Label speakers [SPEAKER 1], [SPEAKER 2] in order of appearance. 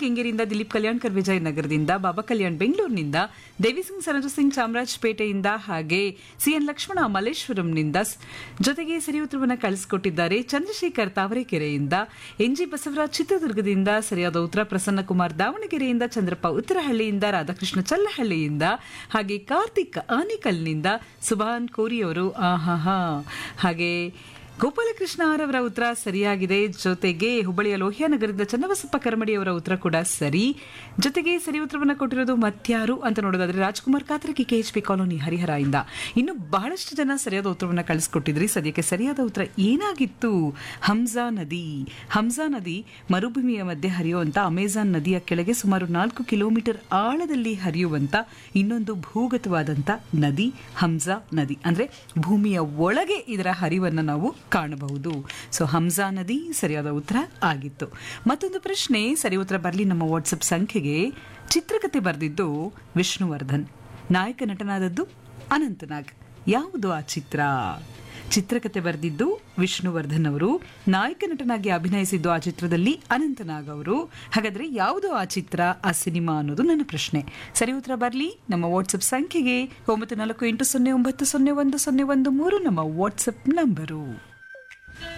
[SPEAKER 1] ಕೆಂಗೇರಿಯಿಂದ ದಿಲೀಪ್ ಕಲ್ಯಾಣ್ಕರ್ ವಿಜಯನಗರದಿಂದ ಬಾಬಾ ಕಲ್ಯಾಣ್ ಬೆಂಗಳೂರಿನಿಂದ ದೇವಿಸಿಂಗ್ ಸನಜ ಸಿಂಗ್ ಚಾಮರಾಜಪೇಟೆಯಿಂದ ಹಾಗೆ ಸಿಎನ್ ಲಕ್ಷ್ಮಣ ಮಲ್ಲೇಶ್ವರಂನಿಂದ ಸ್- ಜೊತೆಗೆ ಸರಿ ಉತ್ತರವನ್ನು ಕಳಿಸಿಕೊಟ್ಟಿದ್ದಾರೆ ಚಂದ್ರಶೇಖರ್ ತಾವರೆಕೆರೆಯಿಂದ ಎನ್ಜಿ ಬಸವರಾಜ್ ಚಿತ್ರದುರ್ಗದಿಂದ ಸರಿಯಾದ ಉತ್ತರ ಪ್ರಸನ್ನ ಕುಮಾರ್ ದಾವಣಗೆರೆಯಿಂದ ಚಂದ್ರಪ್ಪ ಉತ್ತರಹಳ್ಳಿಯಿಂದ ರಾಧಾಕೃಷ್ಣ ಚಲ್ಲಹಳ್ಳಿಯಿಂದ ಹಾಗೆ ಕಾರ್ತಿಕ್ ಆನೇಕಲ್ನಿಂದ ಸುಭಾನ್ ಕೋರಿಯವರು ಆಹಾ ಹಾಗೆ ಗೋಪಾಲಕೃಷ್ಣ ಅವರ ಉತ್ತರ ಸರಿಯಾಗಿದೆ ಜೊತೆಗೆ ಹುಬ್ಬಳ್ಳಿಯ ಲೋಹಿಯಾನಗರದಿಂದ ಚನ್ನಬಸಪ್ಪ ಕರಮಡಿಯವರ ಉತ್ತರ ಕೂಡ ಸರಿ ಜೊತೆಗೆ ಸರಿ ಉತ್ತರವನ್ನು ಕೊಟ್ಟಿರೋದು ಮತ್ಯಾರು ಅಂತ ನೋಡೋದಾದ್ರೆ ರಾಜ್ಕುಮಾರ್ ಕಾತ್ರಕಿ ಕೆಎಚ್ಪಿ ಕಾಲೋನಿ ಹರಿಹರ ಇನ್ನು ಬಹಳಷ್ಟು ಜನ ಸರಿಯಾದ ಉತ್ತರವನ್ನು ಕಳಿಸ್ಕೊಟ್ಟಿದ್ರಿ ಸದ್ಯಕ್ಕೆ ಸರಿಯಾದ ಉತ್ತರ ಏನಾಗಿತ್ತು ಹಂಸಾ ನದಿ ಹಂಸಾ ನದಿ ಮರುಭೂಮಿಯ ಮಧ್ಯೆ ಹರಿಯುವಂತ ಅಮೆಜಾನ್ ನದಿಯ ಕೆಳಗೆ ಸುಮಾರು ನಾಲ್ಕು ಕಿಲೋಮೀಟರ್ ಆಳದಲ್ಲಿ ಹರಿಯುವಂತ ಇನ್ನೊಂದು ಭೂಗತವಾದಂತ ನದಿ ಹಂಸಾ ನದಿ ಅಂದ್ರೆ ಭೂಮಿಯ ಒಳಗೆ ಇದರ ಹರಿವನ್ನು ನಾವು ಕಾಣಬಹುದು ಸೊ ಹಂಸಾ ನದಿ ಸರಿಯಾದ ಉತ್ತರ ಆಗಿತ್ತು ಮತ್ತೊಂದು ಪ್ರಶ್ನೆ ಸರಿ ಉತ್ತರ ಬರಲಿ ನಮ್ಮ ವಾಟ್ಸಪ್ ಸಂಖ್ಯೆಗೆ ಚಿತ್ರಕಥೆ ಬರೆದಿದ್ದು ವಿಷ್ಣುವರ್ಧನ್ ನಾಯಕ ನಟನಾದದ್ದು ಅನಂತನಾಗ್ ಯಾವುದು ಆ ಚಿತ್ರ ಚಿತ್ರಕಥೆ ಬರೆದಿದ್ದು ವಿಷ್ಣುವರ್ಧನ್ ಅವರು ನಾಯಕ ನಟನಾಗಿ ಅಭಿನಯಿಸಿದ್ದು ಆ ಚಿತ್ರದಲ್ಲಿ ಅನಂತನಾಗ್ ಅವರು ಹಾಗಾದ್ರೆ ಯಾವುದು ಆ ಚಿತ್ರ ಆ ಸಿನಿಮಾ ಅನ್ನೋದು ನನ್ನ ಪ್ರಶ್ನೆ ಸರಿ ಉತ್ತರ ಬರಲಿ ನಮ್ಮ ವಾಟ್ಸಪ್ ಸಂಖ್ಯೆಗೆ ಒಂಬತ್ತು ನಾಲ್ಕು ಎಂಟು ಸೊನ್ನೆ ಒಂಬತ್ತು ಸೊನ್ನೆ ಒಂದು ಸೊನ್ನೆ ಒಂದು ಮೂರು ನಮ್ಮ ವಾಟ್ಸಪ್ ನಂಬರು